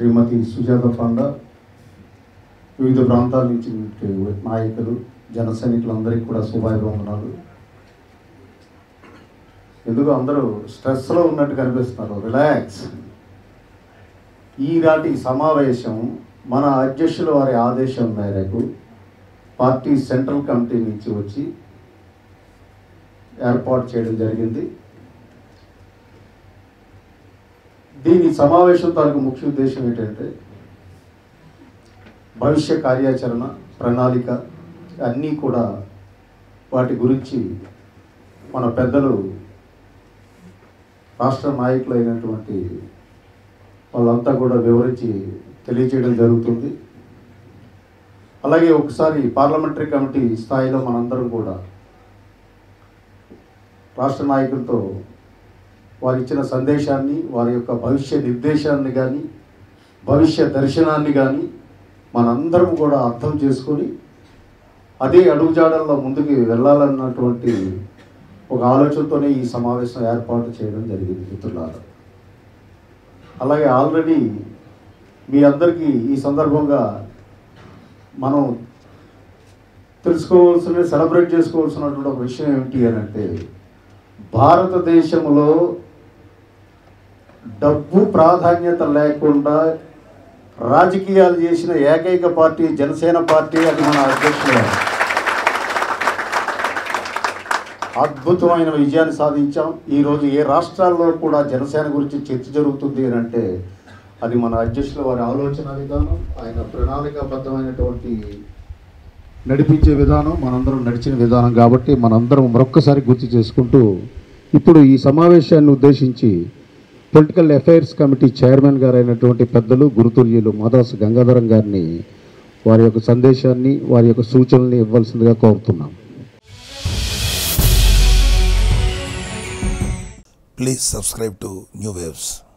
శ్రీమతి Sujatha panda వివిధ ప్రాంతాల నుంచి ఉన్నటువంటి నాయకులు జన సైనికులందరికీ కూడా శుభాభివందనాలు ఎందుకు అందరూ స్ట్రెస్లో ఉన్నట్టు కనిపిస్తున్నారు రిలాక్స్ ఈనాటి సమావేశం మన అధ్యక్షుల వారి ఆదేశం మేరకు పార్టీ సెంట్రల్ కమిటీ నుంచి వచ్చి ఏర్పాటు చేయడం జరిగింది దీని సమావేశం తాలూకు ముఖ్య ఉద్దేశం ఏంటంటే భవిష్య కార్యాచరణ ప్రణాళిక అన్నీ కూడా వాటి గురించి మన పెద్దలు రాష్ట్ర నాయకులైనటువంటి వాళ్ళంతా కూడా వివరించి తెలియజేయడం జరుగుతుంది అలాగే ఒకసారి పార్లమెంటరీ కమిటీ స్థాయిలో మనందరం కూడా రాష్ట్ర నాయకులతో వారు ఇచ్చిన సందేశాన్ని వారి యొక్క భవిష్య నిర్దేశాన్ని కానీ భవిష్య దర్శనాన్ని కానీ మనందరం కూడా అర్థం చేసుకొని అదే అడుగుజాడల్లో ముందుకు వెళ్ళాలన్నటువంటి ఒక ఆలోచనతోనే ఈ సమావేశం ఏర్పాటు చేయడం జరిగింది మిత్రులారా అలాగే ఆల్రెడీ మీ అందరికీ ఈ సందర్భంగా మనం తెలుసుకోవాల్సిన సెలబ్రేట్ చేసుకోవాల్సినటువంటి ఒక విషయం ఏమిటి అని అంటే భారతదేశంలో డబ్బు ప్రాధాన్యత లేకుండా రాజకీయాలు చేసిన ఏకైక పార్టీ జనసేన పార్టీ అది మన అధ్యక్షుడు గారు. అద్భుతమైన విజయాన్ని సాధించాం ఈరోజు ఏ రాష్ట్రాల్లో కూడా జనసేన గురించి చర్చ జరుగుతుంది అని అంటే అది మన అధ్యక్షుల వారి ఆలోచన విధానం ఆయన ప్రణాళికాబద్ధమైనటువంటి నడిపించే విధానం మనందరం నడిచిన విధానం కాబట్టి మనందరం మరొక్కసారి గుర్తు చేసుకుంటూ ఇప్పుడు ఈ సమావేశాన్ని ఉద్దేశించి పొలిటికల్ అఫైర్స్ కమిటీ చైర్మన్ గారైనటువంటి పెద్దలు గురుతుల్యులు మాదాసు గంగాధరం గారిని వారి యొక్క సందేశాన్ని వారి యొక్క సూచనల్ని ఇవ్వాల్సిందిగా కోరుతున్నాం Please subscribe to New Waves.